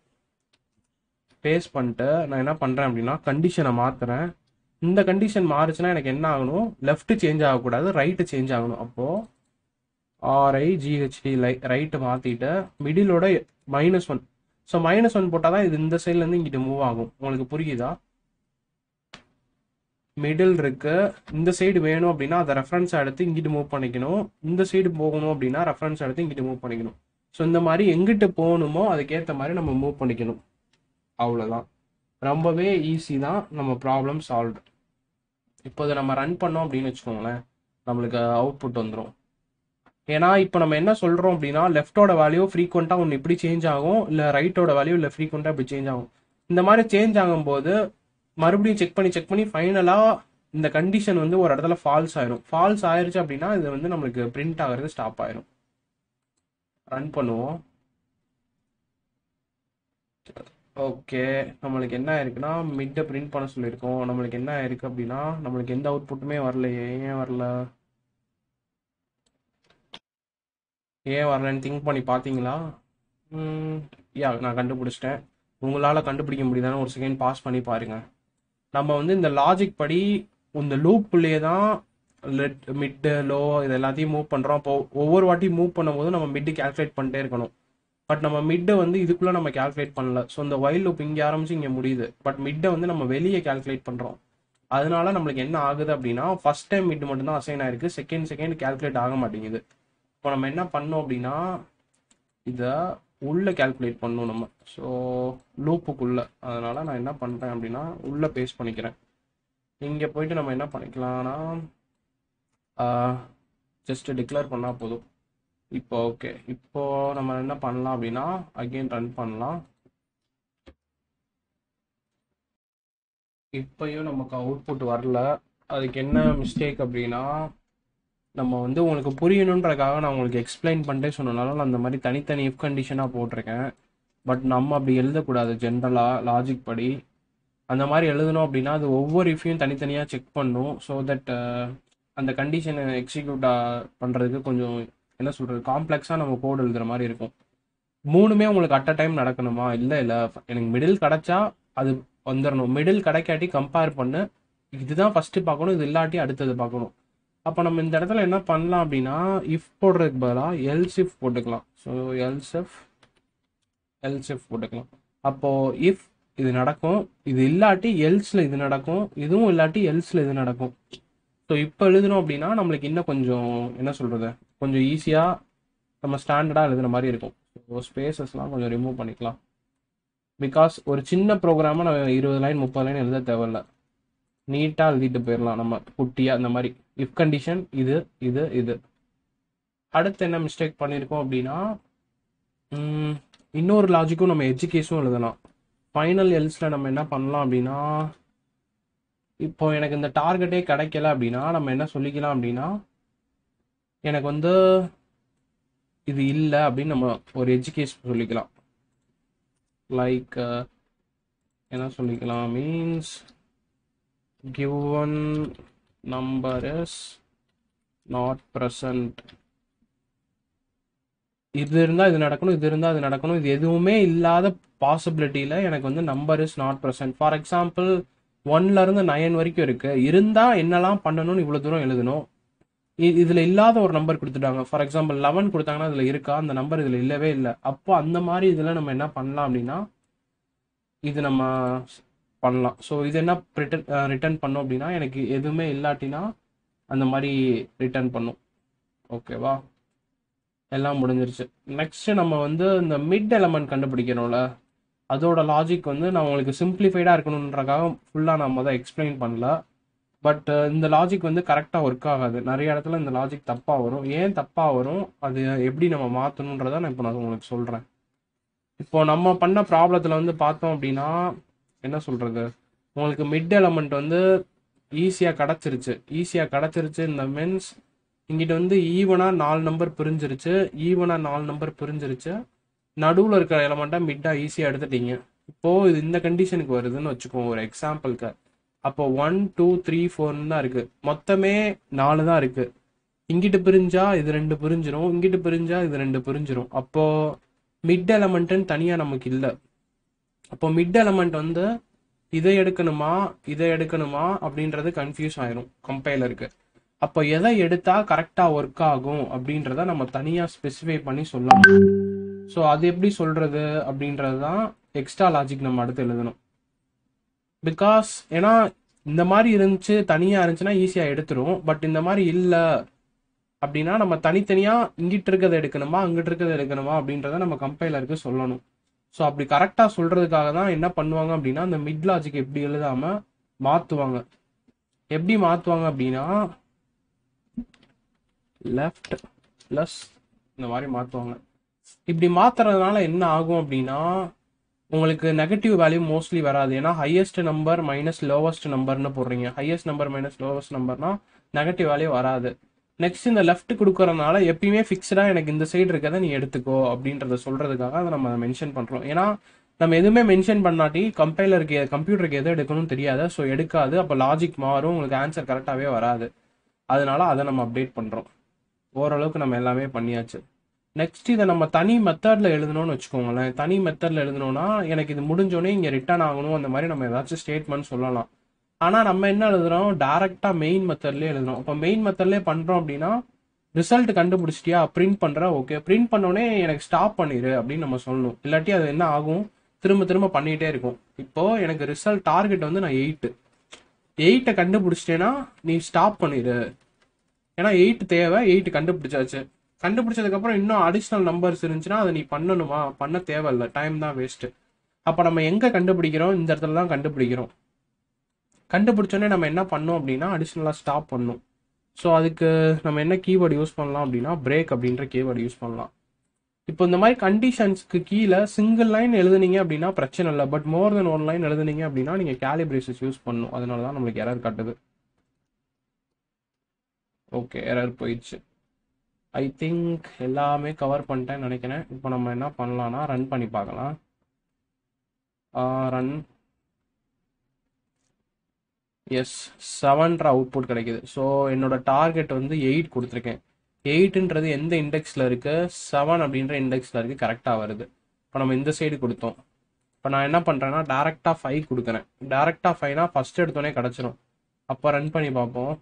பேஸ்ட் பண்ணிட்டு நான் என்ன பண்ணுறேன் அப்படின்னா கண்டிஷனை மாற்றுறேன் இந்த கண்டிஷன் மாறுச்சுன்னா எனக்கு என்ன ஆகணும் லெஃப்ட் சேஞ்ச் ஆகக்கூடாது ரைட்டு சேஞ்ச் ஆகணும் அப்போது ஆர்ஐ ஜிஹெச்டி லை ரைட்டு மாற்றிட்டு மிடிலோட minus one so minus one போட்டால் தான் இது இந்த சைட்லேருந்து இங்கிட்டு மூவ் ஆகும் உங்களுக்கு புரியுதா மிடில் இருக்கு இந்த சைடு வேணும் அப்படின்னா அதை ரெஃபரன்ஸ் எடுத்து இங்கிட்டு மூவ் பண்ணிக்கணும் இந்த சைடு போகணும் அப்படின்னா ரெஃபரன்ஸ் எடுத்து இங்கிட்டு மூவ் பண்ணிக்கணும் ஸோ இந்த மாதிரி எங்கிட்டு போகணுமோ அதுக்கேற்ற மாதிரி நம்ம மூவ் பண்ணிக்கணும் அவ்வளோதான் ரொம்பவே ஈஸி தான் நம்ம ப்ராப்ளம் சால்வ் இப்போ இதை நம்ம ரன் பண்ணோம் அப்படின்னு வச்சுக்கோங்களேன் நம்மளுக்கு அவுட்புட் வந்துடும் ஏன்னா இப்போ நம்ம என்ன சொல்கிறோம் அப்படின்னா லெஃப்டோட வேல்யூ ஃப்ரீக்வெண்ட்டாக ஒன்று இப்படி சேஞ்ச் ஆகும் இல்லை ரைட்டோட வேல்யூ இல்லை ஃப்ரீக்வெண்ட்டாக இப்படி சேஞ்ச் ஆகும் இந்த மாதிரி சேஞ்ச் ஆகும்போது மறுபடியும் செக் பண்ணி செக் பண்ணி ஃபைனலாக இந்த கண்டிஷன் வந்து ஒரு இடத்துல ஃபால்ஸ் ஆயிரும் ஃபால்ஸ் ஆயிருச்சு அப்படின்னா இது வந்து நம்மளுக்கு பிரிண்ட் ஆகிறது ஸ்டாப் ஆயிரும் ரன் பண்ணுவோம் ஓகே நம்மளுக்கு என்ன இருக்குன்னா மிட்டை பிரிண்ட் பண்ண சொல்லியிருக்கோம் நம்மளுக்கு என்ன இருக்கு அப்படின்னா நம்மளுக்கு எந்த அவுட்புட்டுமே வரலையே ஏன் வரல ஏன் வரலன்னு திங்க் பண்ணி பார்த்தீங்களா யா நான் கண்டுபிடிச்சிட்டேன் உங்களால் கண்டுபிடிக்க முடியுதான்னு ஒரு செகண்ட் பாஸ் பண்ணி பாருங்க நம்ம வந்து இந்த லாஜிக் படி இந்த லூப்புள்ளே தான் லெட் மிட்டு லோ இது எல்லாத்தையும் மூவ் பண்ணுறோம் அப்போ ஒவ்வொரு வாட்டி மூவ் பண்ணும்போது நம்ம மிட்டு கேல்குலேட் பண்ணிட்டே இருக்கணும் பட் நம்ம மிட்டை வந்து இதுக்குள்ளே நம்ம கேல்குலேட் பண்ணல ஸோ இந்த வைல் லூப் இங்கே ஆரம்பிச்சு இங்கே முடியுது பட் மிட்டை வந்து நம்ம வெளியே கேல்குலேட் பண்ணுறோம் அதனால நம்மளுக்கு என்ன ஆகுது அப்படின்னா ஃபர்ஸ்ட் டைம் மிட் மட்டும் தான் அசைன் ஆயிருக்கு செகண்ட் செகண்ட் கேல்குலேட் ஆக மாட்டேங்குது இப்போ நம்ம என்ன பண்ணோம் அப்படின்னா இதை உள்ளே கேல்குலேட் பண்ணணும் நம்ம ஸோ லூப்புக்குள்ளே அதனால் நான் என்ன பண்ணுறேன் அப்படின்னா உள்ளே பேஸ்ட் பண்ணிக்கிறேன் இங்கே போயிட்டு நம்ம என்ன பண்ணிக்கலாம்னா ஜஸ்ட் டிக்ளேர் பண்ணால் போதும் இப்போ ஓகே இப்போ நம்ம என்ன பண்ணலாம் அப்படின்னா அகெயின் ரன் பண்ணலாம் இப்பயும் நமக்கு அவுட்புட் வரல அதுக்கு என்ன மிஸ்டேக் அப்படின்னா நம்ம வந்து உங்களுக்கு புரியணுன்றதுக்காக நான் உங்களுக்கு எக்ஸ்பிளைன் பண்ணிட்டே சொன்னனால நான் அந்த மாதிரி தனித்தனி இஃப் கண்டிஷனாக போட்டிருக்கேன் பட் நம்ம அப்படி எழுதக்கூடாது ஜென்ரலாக லாஜிக் படி அந்த மாதிரி எழுதணும் அப்படின்னா அது ஒவ்வொரு இஃபையும் தனித்தனியாக செக் பண்ணும் ஸோ தட் அந்த கண்டிஷனை எக்ஸிக்யூட் பண்ணுறதுக்கு கொஞ்சம் என்ன சொல்கிறது காம்ப்ளெக்ஸாக நம்ம கோட் எழுதுகிற மாதிரி இருக்கும் மூணுமே உங்களுக்கு அட் அ டைம் நடக்கணுமா இல்லை இல்லை எனக்கு மிடில் கிடைச்சா அது வந்துடணும் மிடில் கிடைக்காட்டி கம்பேர் பண்ணு இதுதான் ஃபஸ்ட்டு பார்க்கணும் இது இல்லாட்டி அடுத்தது பார்க்கணும் அப்போ நம்ம இந்த இடத்துல என்ன பண்ணலாம் அப்படின்னா இஃப் போடுறதுக்கு பதிலாக எல்ஸ் இஃப் போட்டுக்கலாம் so else if else if போட்டுக்கலாம் அப்போது இஃப் இது நடக்கும் இது இல்லாட்டி எல்ஸில் இது நடக்கும் இதுவும் இல்லாட்டி எல்ஸில் இது நடக்கும் ஸோ இப்போ எழுதணும் அப்படின்னா நம்மளுக்கு இன்னும் கொஞ்சம் என்ன சொல்கிறது கொஞ்சம் ஈஸியாக நம்ம ஸ்டாண்டர்டாக எழுதுன மாதிரி இருக்கும் ஸோ ஸ்பேசஸ்லாம் கொஞ்சம் ரிமூவ் பண்ணிக்கலாம் பிகாஸ் ஒரு சின்ன ப்ரோக்ராமை நம்ம இருபது லைன் முப்பது லைன் எழுத தேவையில்ல நீட்டாக எழுதிட்டு போயிடலாம் நம்ம குட்டியாக இந்த மாதிரி இஃப் கண்டிஷன் இது இது இது அடுத்து என்ன மிஸ்டேக் பண்ணியிருக்கோம் அப்படின்னா ம், இன்னொரு லாஜிக்கும் நம்ம எஜுகேஷனும் எழுதலாம் ஃபைனல் எல்ஸில் நம்ம என்ன பண்ணலாம் அப்படின்னா இப்போ எனக்கு இந்த டார்கெட்டே கிடைக்கல அப்படின்னா நம்ம என்ன சொல்லிக்கலாம் அப்படின்னா எனக்கு வந்து இது இல்லை அப்படின்னு நம்ம ஒரு எஜுகேஷன் சொல்லிக்கலாம் லைக் என்ன சொல்லிக்கலாம் means given number is not present இது இருந்தால் இது நடக்கணும் இது இருந்தால் இது நடக்கணும் இது எதுவுமே இல்லாத பாசிபிலிட்டியில் எனக்கு வந்து number is not present for example ஒன்லேருந்து நயன் வரைக்கும் இருக்குது இருந்தால் என்னெல்லாம் பண்ணணும்னு இவ்வளோ தூரம் எழுதணும் இ- இதுல இல்லாத ஒரு நம்பர் கொடுத்துட்டாங்க ஃபார் எக்ஸாம்பிள் லெவன் கொடுத்தாங்கன்னா இதுல இருக்கா அந்த நம்பர் இதுல இல்லவே இல்லை அப்போ அந்த மாதிரி இதுல நம்ம என்ன பண்ணலாம் அப்படின்னா இது நம்ம ஸ்- பண்ணலாம் ஸோ இது என்ன ரிட்டன் ரிட்டர்ன் பண்ணும் அப்படின்னா எனக்கு எதுவுமே இல்லாட்டினா அந்த மாதிரி ரிட்டர்ன் பண்ணும் ஓகேவா எல்லாம் முடிஞ்சிருச்சு நெக்ஸ்ட் நம்ம வந்து இந்த மிட் எலமெண்ட் கண்டுபிடிக்கணும்ல அதோட லாஜிக் வந்து நான் உங்களுக்கு சிம்பிளிஃபைடாக இருக்கணுன்றக்காக ஃபுல்லாக நம்ம அதை எக்ஸ்பிளைன் பண்ணல பட் இந்த லாஜிக் வந்து கரெக்டாக ஒர்க் ஆகாது நிறைய இடத்துல இந்த லாஜிக் தப்பாக வரும் ஏன் தப்பாக வரும் அது எப்படி நம்ம மாற்றணுன்றதை நான் இப்போ நான் உங்களுக்கு சொல்கிறேன் இப்போ நம்ம பண்ண ப்ராப்ளத்தில் வந்து பார்த்தோம் அப்படின்னா என்ன சொல்கிறது உங்களுக்கு மிட் எலமெண்ட் வந்து ஈஸியாக கிடச்சிருச்சு ஈஸியாக கிடச்சிருச்சு இந்த மீன்ஸ் இங்கிட்ட வந்து ஈவனாக நாலு நம்பர் பிரிஞ்சிருச்சு ஈவனாக நாலு நம்பர் பிரிஞ்சிருச்சு நடுவில் இருக்கிற எலமெண்ட்டாக மிட்டாக ஈஸியாக எடுத்துட்டீங்க இப்போது இது இந்த கண்டிஷனுக்கு வருதுன்னு வச்சுக்கோங்க ஒரு எக்ஸாம்பிளுக்கு அப்போ ஒன் டூ த்ரீ ஃபோர்னு தான் இருக்கு மொத்தமே நாலு தான் இருக்கு இங்கிட்டு பிரிஞ்சா இது ரெண்டு பிரிஞ்சிரும் இங்கிட்டு பிரிஞ்சா இது ரெண்டு பிரிஞ்சிரும் அப்போ மிட் எலமெண்ட்னு தனியா நமக்கு இல்லை அப்போ மிட் எலமெண்ட் வந்து இதை எடுக்கணுமா இதை எடுக்கணுமா அப்படின்றது கன்ஃபியூஸ் ஆயிரும் கம்பைலருக்கு அப்போ எதை எடுத்தா கரெக்டா ஒர்க் ஆகும் அப்படின்றத நம்ம தனியா ஸ்பெசிஃபை பண்ணி சொல்லணும் ஸோ அது எப்படி சொல்றது அப்படின்றது தான் எக்ஸ்ட்ரா லாஜிக் நம்ம அடுத்து எழுதணும் பிகாஸ் ஏன்னா இந்த மாதிரி இருந்துச்சு தனியா இருந்துச்சுன்னா ஈஸியா எடுத்துரும் பட் இந்த மாதிரி இல்ல அப்படின்னா நம்ம தனித்தனியா இங்கிட்டு இருக்கிறத எடுக்கணுமா அங்கிட்டு இருக்கிறத எடுக்கணுமா அப்படின்றத நம்ம கம்பைலருக்கு சொல்லணும் ஸோ அப்படி கரெக்டா சொல்றதுக்காக தான் என்ன பண்ணுவாங்க அப்படின்னா அந்த மிட் லாஜிக் எப்படி எழுதாம மாத்துவாங்க எப்படி மாத்துவாங்க அப்படின்னா லெஃப்ட் ப்ளஸ் இந்த மாதிரி மாத்துவாங்க இப்படி மாத்துறதுனால என்ன ஆகும் அப்படின்னா உங்களுக்கு நெகட்டிவ் வேல்யூ மோஸ்ட்லி வராது ஏன்னா ஹையஸ்ட் நம்பர் மைனஸ் லோவஸ்ட் நம்பர்னு போடுறீங்க ஹையஸ்ட் நம்பர் மைனஸ் லோவஸ்ட் நம்பர்னா நெகட்டிவ் வேல்யூ வராது நெக்ஸ்ட் இந்த லெஃப்ட் கொடுக்கறதுனால எப்பயுமே ஃபிக்ஸ்டா எனக்கு இந்த சைடு இருக்கதை நீ எடுத்துக்கோ அப்படின்றத சொல்றதுக்காக அதை நம்ம மென்ஷன் பண்றோம் ஏன்னா நம்ம எதுவுமே மென்ஷன் பண்ணாட்டி கம்பைலருக்கு கம்ப்யூட்டருக்கு எதை எடுக்கணும்னு தெரியாது ஸோ எடுக்காது அப்போ லாஜிக் மாறும் உங்களுக்கு ஆன்சர் கரெக்டாகவே வராது அதனால அதை நம்ம அப்டேட் பண்றோம் ஓரளவுக்கு நம்ம எல்லாமே பண்ணியாச்சு நெக்ஸ்ட் இதை நம்ம தனி மெத்தட்ல எழுதணும்னு வச்சுக்கோங்களேன் தனி மெத்தட்ல எழுதணும்னா எனக்கு இது முடிஞ்சோடனே இங்க ரிட்டர்ன் ஆகணும் அந்த மாதிரி நம்ம ஏதாச்சும் ஸ்டேட்மெண்ட் சொல்லலாம் ஆனா நம்ம என்ன எழுதுறோம் டைரக்டா மெயின் மெத்தட்லயே எழுதுறோம் இப்போ மெயின் மெத்தட்லயே பண்றோம் அப்படின்னா ரிசல்ட் கண்டுபிடிச்சிட்டியா பிரிண்ட் பண்ற ஓகே பிரிண்ட் பண்ணோடனே எனக்கு ஸ்டாப் பண்ணிரு அப்படின்னு நம்ம சொல்லணும் இல்லாட்டி அது என்ன ஆகும் திரும்ப திரும்ப பண்ணிட்டே இருக்கும் இப்போ எனக்கு ரிசல்ட் டார்கெட் வந்து நான் எயிட்டு எயிட்டை கண்டுபிடிச்சிட்டேன்னா நீ ஸ்டாப் பண்ணிடு ஏன்னா எயிட் தேவை எயிட் கண்டுபிடிச்சாச்சு கண்டுபிடிச்சதுக்கு அப்புறம் இன்னும் அடிஷ்னல் நம்பர்ஸ் இருந்துச்சுன்னா அதை நீ பண்ணணுமா பண்ண தேவையில்ல டைம் தான் வேஸ்ட் அப்ப நம்ம எங்க கண்டுபிடிக்கிறோம் இந்த இடத்துல தான் கண்டுபிடிக்கிறோம் கண்டுபிடிச்சோடனே நம்ம என்ன பண்ணோம் அப்படின்னா அடிஷ்னலாக ஸ்டாப் பண்ணணும் ஸோ அதுக்கு நம்ம என்ன கீவேர்டு யூஸ் பண்ணலாம் அப்படின்னா பிரேக் அப்படின்ற கீவேர்டு யூஸ் பண்ணலாம் இப்போ இந்த மாதிரி கண்டிஷன்ஸ்க்கு கீழே சிங்கிள் லைன் எழுதுனீங்க அப்படின்னா பிரச்சனை இல்லை but more then one line எழுதுனீங்க அப்படின்னா நீங்கள் கேலிபிரேஷன்ஸ் யூஸ் பண்ணணும் அதனால தான் நம்மளுக்கு எரர் காட்டுது ஓகே எரர் போயிடுச்சு ஐ திங்க் எல்லாமே கவர் பண்ணிட்டேன்னு நினைக்கிறேன் இப்போ நம்ம என்ன பண்ணலாம்னா ரன் பண்ணி பார்க்கலாம் ரன் எஸ் செவன்ற அவுட்புட் கிடைக்குது ஸோ என்னோட டார்கெட் வந்து எயிட் கொடுத்துருக்கேன் எயிட்ன்றது எந்த இண்டெக்ஸில் இருக்கு செவன் அப்படின்ற இண்டெக்ஸில் இருக்கு கரெக்டாக வருது இப்போ நம்ம இந்த சைடு கொடுத்தோம் இப்போ நான் என்ன பண்ணுறேன்னா டேரெக்டாக ஃபைவ் கொடுக்குறேன் டேரெக்டாக ஃபைவ்னா ஃபஸ்ட் எடுத்தோடனே கிடச்சிரும் அப்போ ரன் பண்ணி பார்ப்போம்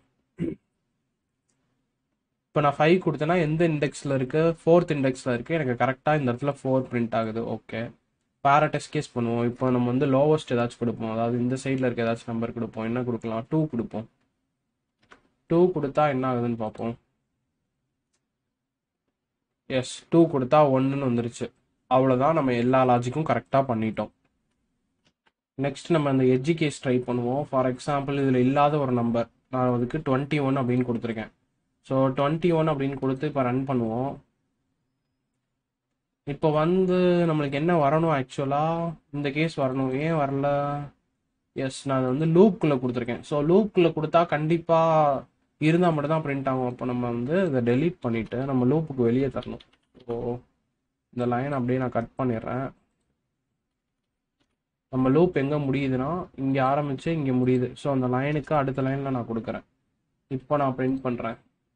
இப்போ நான் ஃபைவ் கொடுத்தேன்னா எந்த இண்டெக்ஸில் இருக்கு ஃபோர்த் இண்டெக்ஸில் இருக்கு எனக்கு கரெக்டாக இந்த இடத்துல ஃபோர் பிரிண்ட் ஆகுது ஓகே வேற டெஸ்ட் கேஸ் பண்ணுவோம் இப்போ நம்ம வந்து லோவஸ்ட் ஏதாச்சும் கொடுப்போம் அதாவது இந்த சைடில் இருக்க ஏதாச்சும் நம்பர் கொடுப்போம் என்ன கொடுக்கலாம் டூ கொடுப்போம் டூ கொடுத்தா என்ன ஆகுதுன்னு பார்ப்போம் எஸ் டூ கொடுத்தா ஒன்றுன்னு வந்துருச்சு அவ்வளோதான் நம்ம எல்லா லாஜிக்கும் கரெக்டாக பண்ணிட்டோம் நெக்ஸ்ட் நம்ம அந்த எட்ஜி கேஸ் ட்ரை பண்ணுவோம் ஃபார் எக்ஸாம்பிள் இதில் இல்லாத ஒரு நம்பர் நான் அதுக்கு டுவெண்ட்டி ஒன் அப்படின்னு கொடுத்துருக்கேன் ஸோ டுவெண்ட்டி ஒன் அப்படின்னு கொடுத்து இப்போ ரன் பண்ணுவோம் இப்போ வந்து நம்மளுக்கு என்ன வரணும் ஆக்சுவலாக இந்த கேஸ் வரணும் ஏன் வரல எஸ் நான் அதை வந்து லூப்குள்ளே கொடுத்துருக்கேன் ஸோ லூப்குள்ளே கொடுத்தா கண்டிப்பாக இருந்தால் மட்டும் தான் பிரிண்ட் ஆகும் அப்போ நம்ம வந்து இதை டெலீட் பண்ணிவிட்டு நம்ம லூப்புக்கு வெளியே தரணும் ஸோ இந்த லைன் அப்படியே நான் கட் பண்ணிடுறேன் நம்ம லூப் எங்கே முடியுதுன்னா இங்கே ஆரம்பித்து இங்கே முடியுது ஸோ அந்த லைனுக்கு அடுத்த லைனில் நான் கொடுக்குறேன் இப்போ நான் பிரிண்ட் பண்ணுறேன்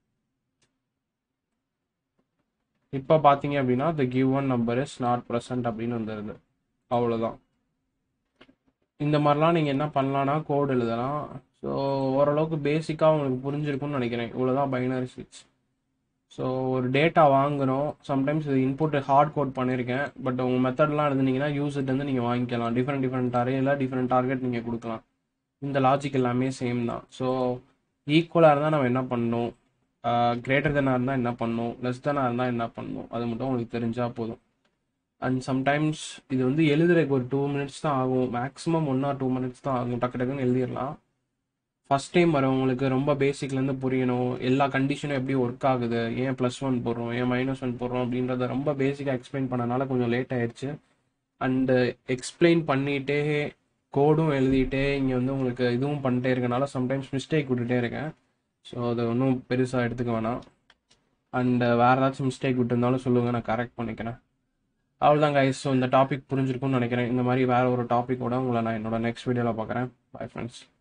இப்போ பார்த்தீங்க அப்படின்னா the given number is not present அப்படின்னு வந்துடுது அவ்வளோதான் இந்த மாதிரிலாம் நீங்கள் என்ன பண்ணலான்னா கோட் எழுதலாம் ஸோ ஓரளவுக்கு பேசிக்காக உங்களுக்கு புரிஞ்சிருக்கும்னு நினைக்கிறேன் இவ்வளோதான் பைனரி ஸ்விட்ச் ஸோ ஒரு டேட்டா வாங்குகிறோம் சம்டைம்ஸ் இது இன்புட் ஹார்ட் கோட் பண்ணியிருக்கேன் பட் உங்கள் மெத்தட்லாம் எழுதுனீங்கன்னா யூஸ்ட் வந்து நீங்கள் வாங்கிக்கலாம் டிஃப்ரெண்ட் டிஃப்ரெண்ட் அரேயில் டிஃப்ரெண்ட் டார்கெட் நீங்கள் கொடுக்கலாம் இந்த லாஜிக் எல்லாமே சேம் தான் ஸோ ஈக்குவலாக இருந்தால் நம்ம என்ன பண்ணணும் கிரேட்டர் தெனாக இருந்தால் என்ன பண்ணணும் லெஸ் தெனாக இருந்தால் என்ன பண்ணணும் அது மட்டும் உங்களுக்கு தெரிஞ்சால் போதும் அண்ட் சம்டைம்ஸ் இது வந்து எழுதுறதுக்கு ஒரு டூ மினிட்ஸ் தான் ஆகும் maximum one or two minutes தான் ஆகும் டக்கு டக்குன்னு எழுதிடலாம் ஃபஸ்ட் டைம் வரவங்களுக்கு ரொம்ப பேசிக்லேருந்து புரியணும் எல்லா கண்டிஷனும் எப்படி ஒர்க் ஆகுது ஏன் ப்ளஸ் ஒன் போடுறோம் ஏன் மைனஸ் ஒன் போடுறோம் அப்படின்றத ரொம்ப பேசிக்காக எக்ஸ்பிளைன் பண்ணனால கொஞ்சம் லேட் ஆயிடுச்சு அண்டு எக்ஸ்பிளைன் பண்ணிகிட்டே கோடும் எழுதிட்டே இங்கே வந்து உங்களுக்கு இதுவும் பண்ணிட்டே இருக்கனால சம்டைம்ஸ் மிஸ்டேக் விட்டுட்டே இருக்கேன் ஸோ அதை ஒன்றும் பெருசாக எடுத்துக்க வேணாம் அண்டு வேறு ஏதாச்சும் மிஸ்டேக் விட்டுருந்தாலும் சொல்லுங்கள் நான் கரெக்ட் பண்ணிக்கிறேன் அவ்வளோதான் கைஸ் ஸோ இந்த டாபிக் புரிஞ்சிருக்கும்னு நினைக்கிறேன் இந்த மாதிரி வேறு ஒரு டாப்பிக்கோட உங்களை நான் என்னோட நெக்ஸ்ட் வீடியோவில் பார்க்குறேன் பை ஃப்ரெண்ட்ஸ்